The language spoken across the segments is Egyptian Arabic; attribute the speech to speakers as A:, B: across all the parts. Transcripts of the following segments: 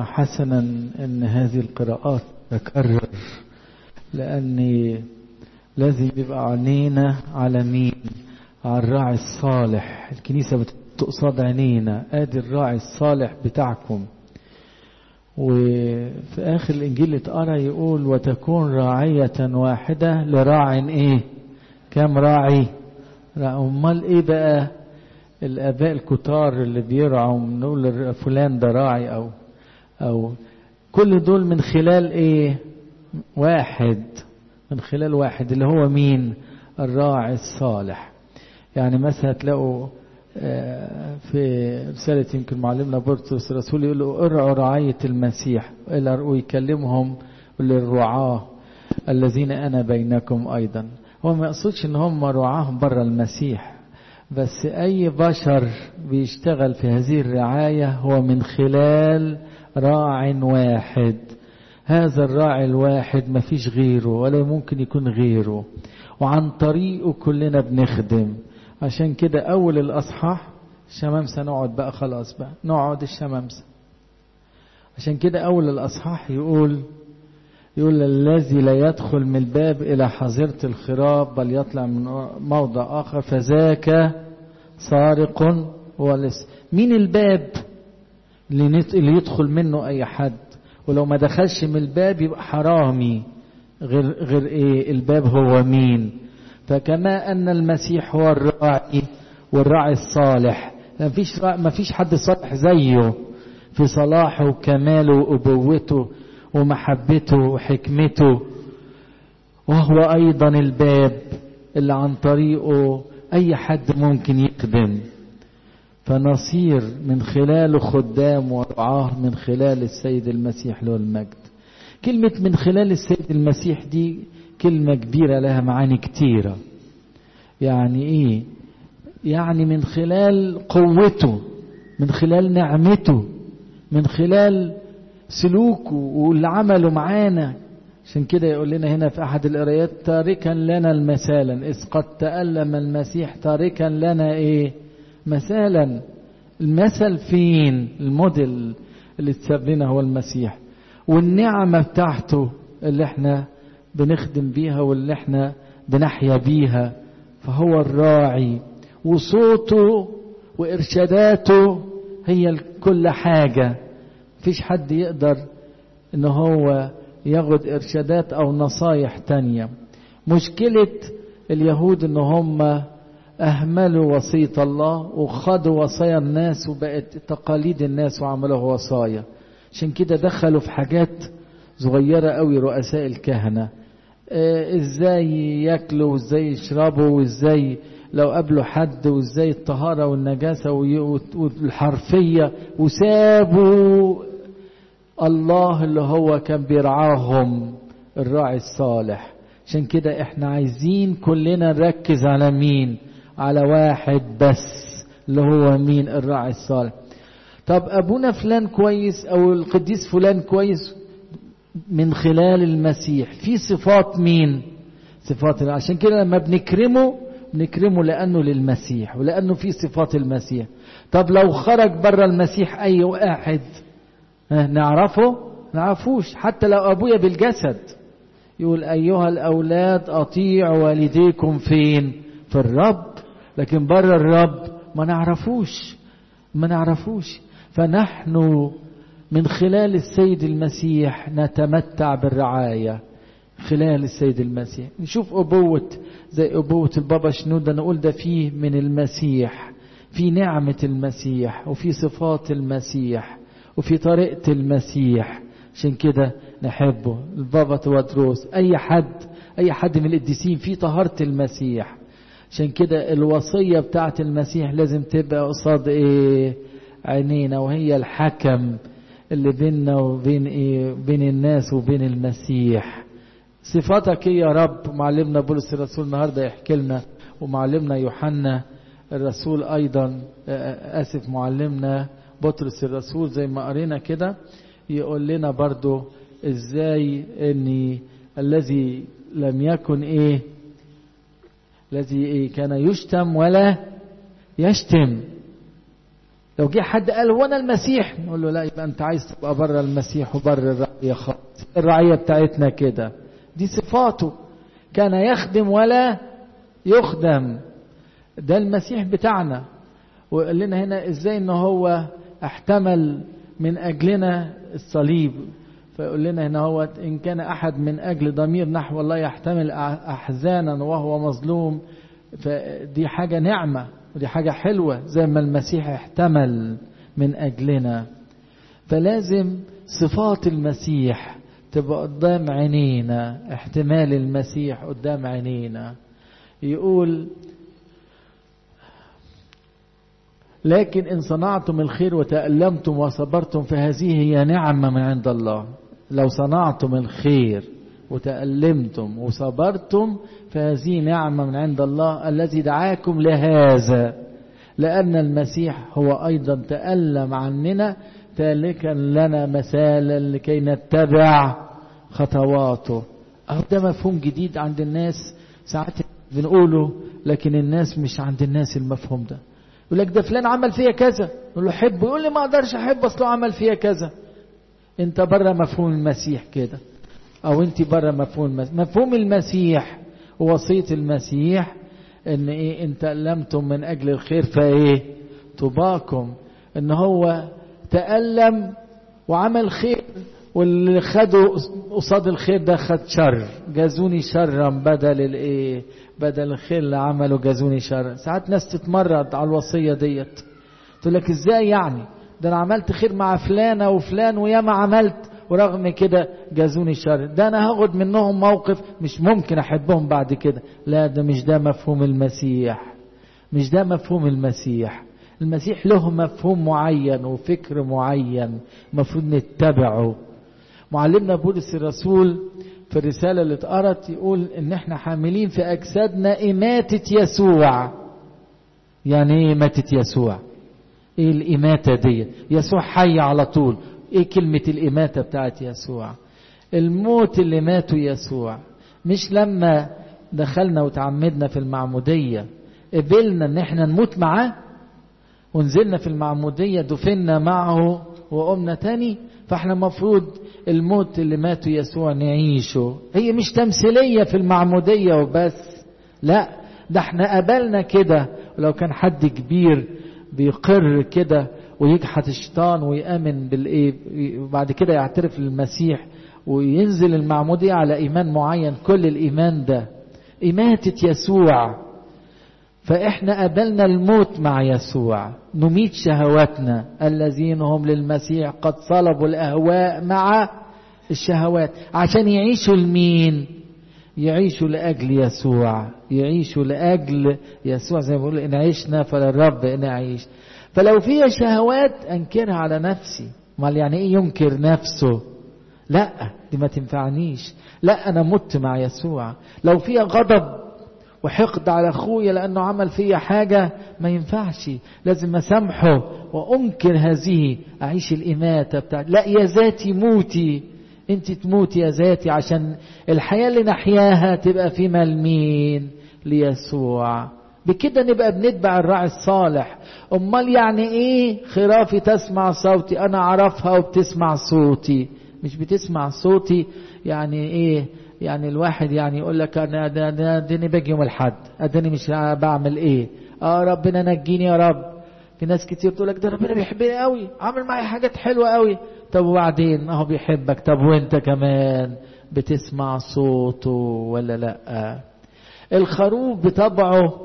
A: حسنا ان هذه القراءات تكرر لاني لازم يبقى عينينا على مين على الراعي الصالح الكنيسة بتقصد عينينا ادي الراعي الصالح بتاعكم وفي اخر الانجيل اللي اتقرا يقول وتكون راعية واحدة لراع ايه كم راعي امال ايه بقى الاباء الكتار اللي بيرعوا نقول فلان ده راعي او او كل دول من خلال ايه واحد من خلال واحد اللي هو مين الراعي الصالح يعني مثلا تلاقوا في رسالة يمكن معلمنا بطرس الرسول يقول له ارعوا رعاية المسيح ويكلمهم للرعاة الذين أنا بينكم أيضا هو ما يقصدش ان هم رعاهم بره المسيح بس أي بشر بيشتغل في هذه الرعاية هو من خلال راع واحد هذا الراعي الواحد ما فيش غيره ولا ممكن يكون غيره وعن طريقه كلنا بنخدم عشان كده أول الأصحاح الشمامسة نقعد بقى خلاص بقى نقعد الشمامسة عشان كده أول الأصحاح يقول يقول الذي لا يدخل من الباب إلى حظيرة الخراب بل يطلع من موضع آخر فذاك سارق ولس مين الباب اللي يدخل منه أي حد ولو ما دخلش من الباب يبقى حرامي غير غير ايه الباب هو مين فكما ان المسيح هو الراعي والراعي الصالح ما فيش ما فيش حد صالح زيه في صلاحه وكماله وابوته ومحبته وحكمته وهو ايضا الباب اللي عن طريقه اي حد ممكن يقدم فنصير من خلاله خدام ورعاه من خلال السيد المسيح له المجد كلمة من خلال السيد المسيح دي كلمة كبيرة لها معاني كتيرة يعني ايه يعني من خلال قوته من خلال نعمته من خلال سلوكه واللي عمله معانا عشان كده يقول لنا هنا في أحد القرايات تاركا لنا المثالا إذ قد تألم المسيح تاركا لنا إيه مثالا المثل فين الموديل اللي اتساب لنا هو المسيح والنعمة بتاعته اللي احنا بنخدم بيها واللي احنا بنحيا بيها فهو الراعي وصوته وإرشاداته هي كل حاجة مفيش حد يقدر ان هو ياخد إرشادات أو نصايح تانية مشكلة اليهود ان هم أهملوا وصية الله وخدوا وصايا الناس وبقت تقاليد الناس وعملوها وصايا عشان كده دخلوا في حاجات صغيرة قوي رؤساء الكهنة آه ازاي ياكلوا وازاي يشربوا وازاي لو قابلوا حد وازاي الطهارة والنجاسة والحرفية وسابوا الله اللي هو كان بيرعاهم الراعي الصالح عشان كده احنا عايزين كلنا نركز على مين على واحد بس اللي هو مين الراعي الصالح طب ابونا فلان كويس او القديس فلان كويس من خلال المسيح في صفات مين صفات عشان كده لما بنكرمه بنكرمه لانه للمسيح ولانه في صفات المسيح طب لو خرج بره المسيح اي واحد نعرفه نعرفوش حتى لو ابويا بالجسد يقول ايها الاولاد اطيعوا والديكم فين في الرب لكن بره الرب ما نعرفوش ما نعرفوش فنحن من خلال السيد المسيح نتمتع بالرعاية خلال السيد المسيح نشوف أبوة زي أبوة البابا شنودة نقول ده فيه من المسيح في نعمة المسيح وفي صفات المسيح وفي طريقة المسيح عشان كده نحبه البابا توادروس أي حد أي حد من القديسين في طهارة المسيح عشان كده الوصية بتاعت المسيح لازم تبقى قصاد ايه عينينا وهي الحكم اللي بيننا وبين ايه بين الناس وبين المسيح صفاتك ايه يا رب معلمنا بولس الرسول النهارده يحكي لنا ومعلمنا يوحنا الرسول ايضا اسف معلمنا بطرس الرسول زي ما قرينا كده يقول لنا برضو ازاي ان الذي لم يكن ايه الذي إيه كان يشتم ولا يشتم لو جه حد قال هو انا المسيح نقول له لا يبقى انت عايز تبقى بره المسيح وبره الرعيه خالص الرعيه بتاعتنا كده دي صفاته كان يخدم ولا يخدم ده المسيح بتاعنا وقال لنا هنا ازاي ان هو احتمل من اجلنا الصليب فيقول لنا هنا هو ان كان احد من اجل ضمير نحو الله يحتمل احزانا وهو مظلوم فدي حاجه نعمه ودي حاجه حلوه زي ما المسيح احتمل من اجلنا فلازم صفات المسيح تبقى قدام عينينا احتمال المسيح قدام عينينا يقول لكن إن صنعتم الخير وتألمتم وصبرتم فهذه هي نعمة من عند الله لو صنعتم الخير وتألمتم وصبرتم فهذه نعمة من عند الله الذي دعاكم لهذا لأن المسيح هو أيضا تألم عننا تالكا لنا مثالا لكي نتبع خطواته أهو ده مفهوم جديد عند الناس ساعات بنقوله لكن الناس مش عند الناس المفهوم ده يقول لك ده فلان عمل فيا كذا يقول له حبه يقول لي ما اقدرش احب اصله عمل فيا كذا انت بره مفهوم المسيح كده او انت بره مفهوم المسيح مفهوم المسيح ووصيه المسيح ان ايه ان تألمتم من اجل الخير فايه طباكم ان هو تألم وعمل خير واللي خده قصاد الخير ده خد شر جازوني شرا بدل الايه بدل الخير اللي عمله جازوني شر ساعات ناس تتمرد على الوصيه ديت تقول لك ازاي يعني ده انا عملت خير مع فلانه وفلان وياما عملت ورغم كده جازوني شر ده انا هاخد منهم موقف مش ممكن احبهم بعد كده لا ده مش ده مفهوم المسيح مش ده مفهوم المسيح المسيح له مفهوم معين وفكر معين المفروض نتبعه معلمنا بولس الرسول في الرسالة اللي اتقرت يقول ان احنا حاملين في اجسادنا اماتة يسوع يعني ايه اماتة يسوع ايه الاماتة دي يسوع حي على طول ايه كلمة الاماتة بتاعت يسوع الموت اللي ماته يسوع مش لما دخلنا وتعمدنا في المعمودية قبلنا ان احنا نموت معاه ونزلنا في المعمودية دفنا معه وقمنا تاني فاحنا مفروض الموت اللي ماته يسوع نعيشه هي مش تمثيلية في المعمودية وبس لا ده احنا قبلنا كده ولو كان حد كبير بيقر كده ويجحد الشيطان ويأمن بالايه وبعد كده يعترف للمسيح وينزل المعمودية على إيمان معين كل الإيمان ده إماتة يسوع فإحنا قبلنا الموت مع يسوع نميت شهواتنا الذين هم للمسيح قد صلبوا الأهواء مع الشهوات عشان يعيشوا لمين يعيشوا لأجل يسوع يعيشوا لأجل يسوع زي ما بيقول إن عشنا فللرب نعيش فلو فيها شهوات أنكرها على نفسي امال يعني إيه ينكر نفسه لا دي ما تنفعنيش لا أنا مت مع يسوع لو فيها غضب وحقد على اخويا لانه عمل فيا حاجه ما ينفعش لازم اسامحه وانكر هذه اعيش الاماته بتاعت لا يا ذاتي موتي انت تموتي يا ذاتي عشان الحياه اللي نحياها تبقى في مين ليسوع بكده نبقى بنتبع الراعي الصالح امال يعني ايه خرافي تسمع صوتي انا اعرفها وبتسمع صوتي مش بتسمع صوتي يعني ايه يعني الواحد يعني يقول لك انا ده اديني باجي يوم الاحد اديني مش بعمل ايه اه ربنا نجيني يا رب في ناس كتير تقول لك ده ربنا بيحبني قوي عامل معايا حاجات حلوه قوي طب وبعدين اهو بيحبك طب وانت كمان بتسمع صوته ولا لا الخروف بطبعه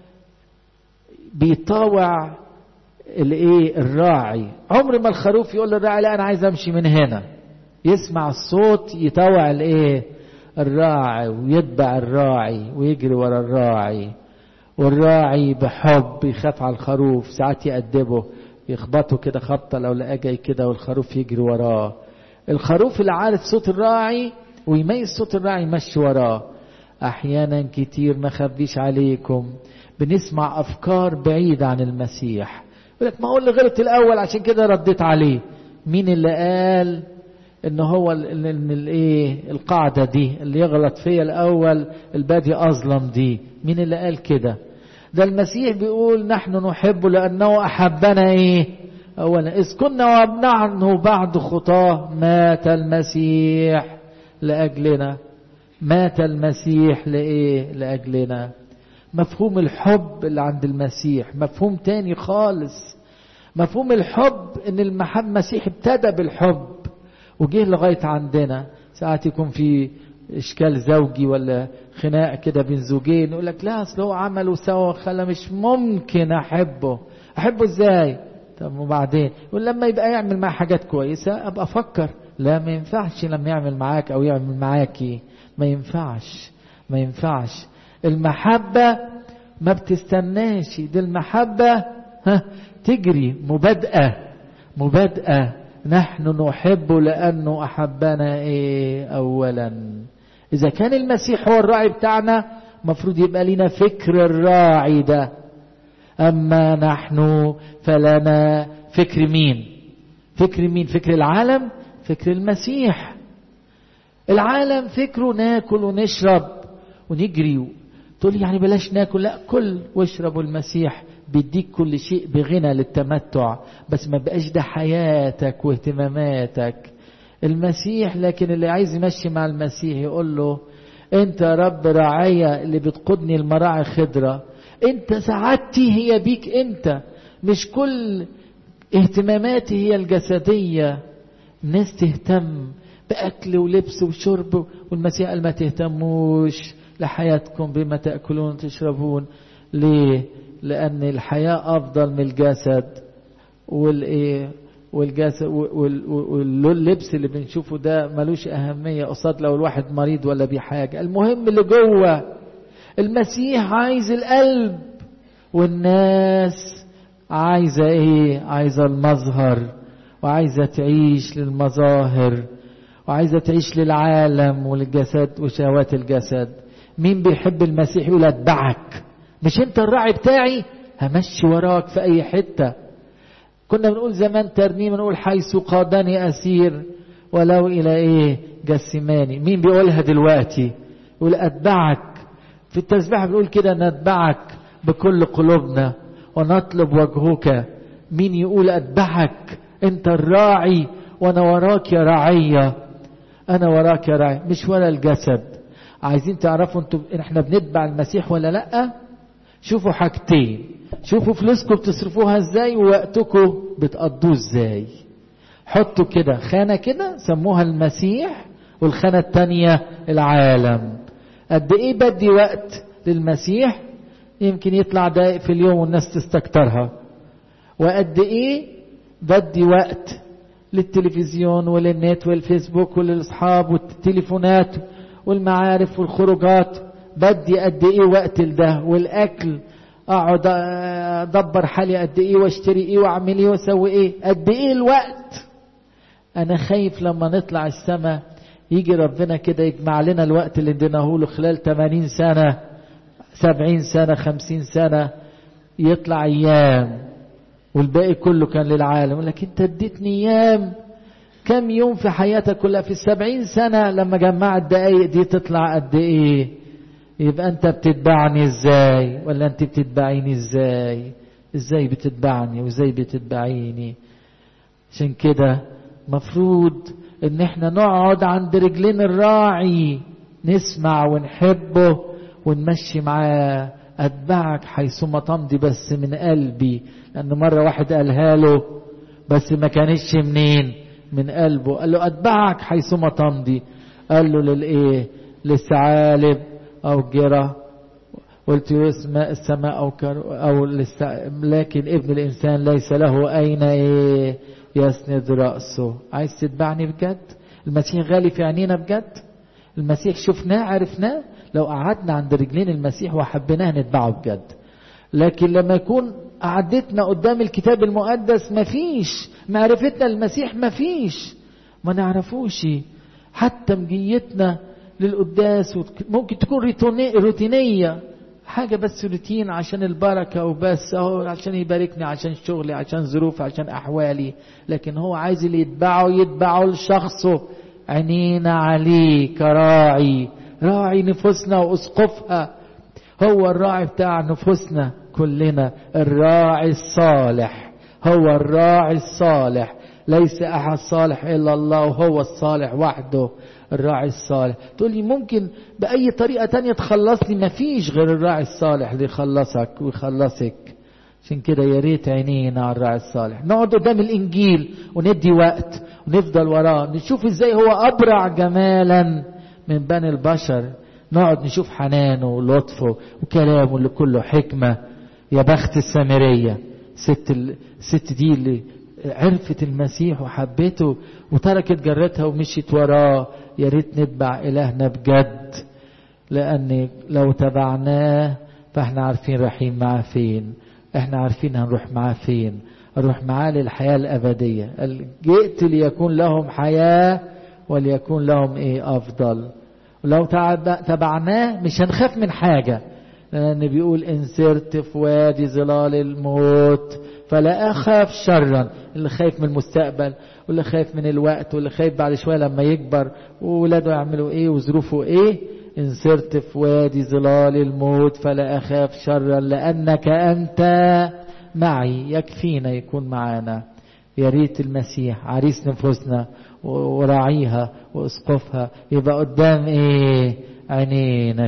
A: بيطاوع الايه الراعي عمر ما الخروف يقول للراعي لا انا عايز امشي من هنا يسمع الصوت يطاوع الايه الراعي ويتبع الراعي ويجري ورا الراعي والراعي بحب يخاف على الخروف ساعات يأدبه يخبطه كده خبطة لو لقاه جاي كده والخروف يجري وراه الخروف اللي عارف صوت الراعي ويميز صوت الراعي يمشي وراه أحيانا كتير ما خبيش عليكم بنسمع أفكار بعيدة عن المسيح يقول لك ما هو اللي غلط الأول عشان كده رديت عليه مين اللي قال ان هو ان الايه القاعده دي اللي يغلط فيا الاول البادي اظلم دي مين اللي قال كده ده المسيح بيقول نحن نحب لانه احبنا ايه أولا إذ كنا وابنعنه بعد خطاه مات المسيح لأجلنا مات المسيح لإيه لأجلنا مفهوم الحب اللي عند المسيح مفهوم تاني خالص مفهوم الحب ان المسيح ابتدى بالحب وجه لغاية عندنا ساعات يكون في اشكال زوجي ولا خناق كده بين زوجين يقول لك لا اصل هو عملوا سوا خلى مش ممكن احبه احبه ازاي طب وبعدين يقول لما يبقى يعمل معاه حاجات كويسه ابقى افكر لا ما ينفعش لما يعمل معاك او يعمل معاكي ما ينفعش ما ينفعش المحبه ما بتستناش دي المحبه ها تجري مبادئه مبادئه نحن نحب لانه احبنا ايه اولا إذا كان المسيح هو الراعي بتاعنا مفروض يبقى لنا فكر الراعي ده أما نحن فلنا فكر مين فكر مين فكر العالم فكر المسيح العالم فكره ناكل ونشرب ونجري تقول يعني بلاش ناكل لا كل واشرب المسيح بيديك كل شيء بغنى للتمتع بس ما بقاش ده حياتك واهتماماتك المسيح لكن اللي عايز يمشي مع المسيح يقول له انت يا رب راعية اللي بتقودني المراعي خضرة انت سعادتي هي بيك انت مش كل اهتماماتي هي الجسدية الناس تهتم بأكل ولبس وشرب والمسيح قال ما تهتموش لحياتكم بما تأكلون وتشربون ليه لأن الحياة أفضل من الجسد والإيه والجسد واللبس اللي بنشوفه ده ملوش أهمية قصاد لو الواحد مريض ولا بحاجة المهم اللي جوه المسيح عايز القلب والناس عايزة ايه عايزة المظهر وعايزة تعيش للمظاهر وعايزة تعيش للعالم وللجسد وشهوات الجسد مين بيحب المسيح يقول اتبعك مش انت الراعي بتاعي همشي وراك في اي حته كنا بنقول زمان ترنيم نقول حيث قادني أسير ولو إلى إيه جسماني مين بيقولها دلوقتي يقول أتبعك في التسبيح بنقول كده نتبعك بكل قلوبنا ونطلب وجهك مين يقول أتبعك أنت الراعي وأنا وراك يا رعية أنا وراك يا راعي مش ولا الجسد عايزين تعرفوا انتوا احنا بنتبع المسيح ولا لأ شوفوا حاجتين شوفوا فلوسكم بتصرفوها ازاي ووقتكم بتقضوه ازاي حطوا كده خانة كده سموها المسيح والخانة التانية العالم قد ايه بدي وقت للمسيح يمكن يطلع دقائق في اليوم والناس تستكترها وقد ايه بدي وقت للتلفزيون وللنت والفيسبوك وللاصحاب والتليفونات والمعارف والخروجات بدي قد ايه وقت لده والاكل اقعد ادبر حالي قد ايه واشتري ايه واعمل ايه واسوي ايه قد ايه الوقت انا خايف لما نطلع السماء يجي ربنا كده يجمع لنا الوقت اللي اديناه له خلال 80 سنة 70 سنة 50 سنة يطلع ايام والباقي كله كان للعالم لكن انت اديتني ايام كم يوم في حياتك كلها في السبعين سنة لما جمعت الدقايق دي تطلع قد ايه يبقى انت بتتبعني ازاي ولا انت بتتبعيني ازاي ازاي بتتبعني وازاي بتتبعيني عشان كده مفروض ان احنا نقعد عند رجلين الراعي نسمع ونحبه ونمشي معاه اتبعك حيثما تمضي بس من قلبي لان مرة واحد قالها له بس ما كانش منين من قلبه قال له اتبعك حيثما تمضي قال له للايه للثعالب أو جرة والتيوس ماء السماء أو, كر أو لست... لكن ابن الإنسان ليس له أين إيه يسند رأسه عايز تتبعني بجد المسيح غالي في عينينا بجد المسيح شفناه عرفناه لو قعدنا عند رجلين المسيح وحبيناه نتبعه بجد لكن لما يكون قعدتنا قدام الكتاب المقدس مفيش معرفتنا المسيح مفيش ما نعرفوش حتى مجيتنا للقداس ممكن تكون روتينية حاجة بس روتين عشان البركة وبس أهو عشان يباركني عشان شغلي عشان ظروفي عشان أحوالي لكن هو عايز اللي يتبعه يتبعه لشخصه عينينا عليه كراعي راعي نفوسنا وأسقفها هو الراعي بتاع نفوسنا كلنا الراعي الصالح هو الراعي الصالح ليس أحد صالح إلا الله وهو الصالح وحده الراعي الصالح تقول لي ممكن بأي طريقة تانية تخلصني مفيش غير الراعي الصالح اللي يخلصك ويخلصك عشان كده يا ريت عينينا على الراعي الصالح نقعد قدام الانجيل وندي وقت ونفضل وراه نشوف ازاي هو ابرع جمالا من بني البشر نقعد نشوف حنانه ولطفه وكلامه اللي كله حكمه يا بخت السامريه ست ال... الست دي اللي عرفت المسيح وحبته وتركت جرتها ومشيت وراه يا ريت نتبع الهنا بجد لان لو تبعناه فاحنا عارفين رايحين معاه فين احنا عارفين هنروح معاه فين نروح معاه للحياة الأبدية جئت ليكون لهم حياة وليكون لهم ايه أفضل ولو تبعناه مش هنخاف من حاجة لأن بيقول إن سرت في وادي ظلال الموت فلا أخاف شرا اللي خايف من المستقبل واللي خايف من الوقت واللي خايف بعد شوية لما يكبر وولاده يعملوا ايه وظروفه ايه إن سرت في وادي ظلال الموت فلا أخاف شرا لأنك أنت معي يكفينا يكون معانا يا ريت المسيح عريس نفوسنا وراعيها واسقفها يبقى قدام ايه عينينا